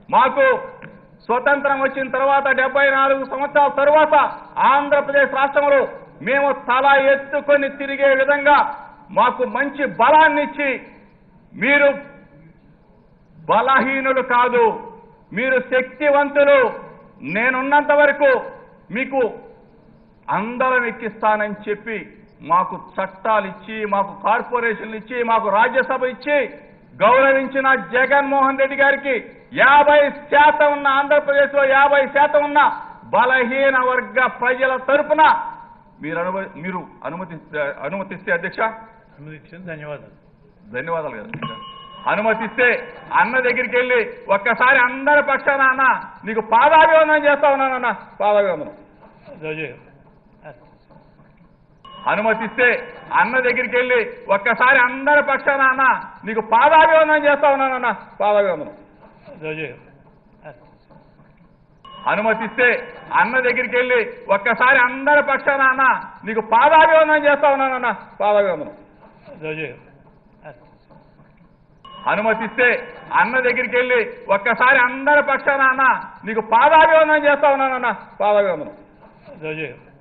మాకు స్వతంత్రం వచ్చిన తర్వాత డెబ్బై నాలుగు సంవత్సరాల తరువాత ఆంధ్రప్రదేశ్ రాష్ట్రంలో మేము తల ఎత్తుకొని తిరిగే విధంగా మాకు మంచి బలాన్ని ఇచ్చి మీరు బలహీనులు కాదు మీరు శక్తివంతులు నేనున్నంత వరకు మీకు అందరం ఎక్కిస్తానని చెప్పి మాకు చట్టాలు ఇచ్చి మాకు కార్పొరేషన్లు ఇచ్చి మాకు రాజ్యసభ ఇచ్చి గౌరవించిన జగన్మోహన్ రెడ్డి గారికి యాభై శాతం ఉన్న ఆంధ్రప్రదేశ్ లో యాభై శాతం ఉన్న బలహీన వర్గ ప్రజల తరపున మీరు అనుమ మీరు అనుమతి అనుమతిస్తే అధ్యక్ష అనుమతించిన ధన్యవాదాలు ధన్యవాదాలు కదా అధ్యక్ష. అనుమతిస్తే అన్న దగ్గరికి వెళ్ళి ఒక్కసారి అందరి పక్షాన అన్న నీకు పాదాభివందనం చేస్తా ఉన్నానన్న పాదాభివందనం రోజు అనుమతిస్తే అన్న దగ్గరికి వెళ్ళి ఒక్కసారి అందరి పక్షాన అన్న నీకు పాదాభివందనం చేస్తా ఉన్నానన్న పాదాభివందనం రోజు అనుమతిస్తే అన్న దగ్గరికి వెళ్ళి ఒక్కసారి అందరి పక్షాన అన్న నీకు పాదాభివందనం చేస్తా ఉన్నానన్న పాదాభివందనం రోజు అనుమతిస్తే అన్న దగ్గరికి వెళ్ళి ఒక్కసారి అందరి పక్షాన అన్న నీకు పాదాభివందనం చేస్తా ఉన్నానన్న పాదాభివందనం రోజు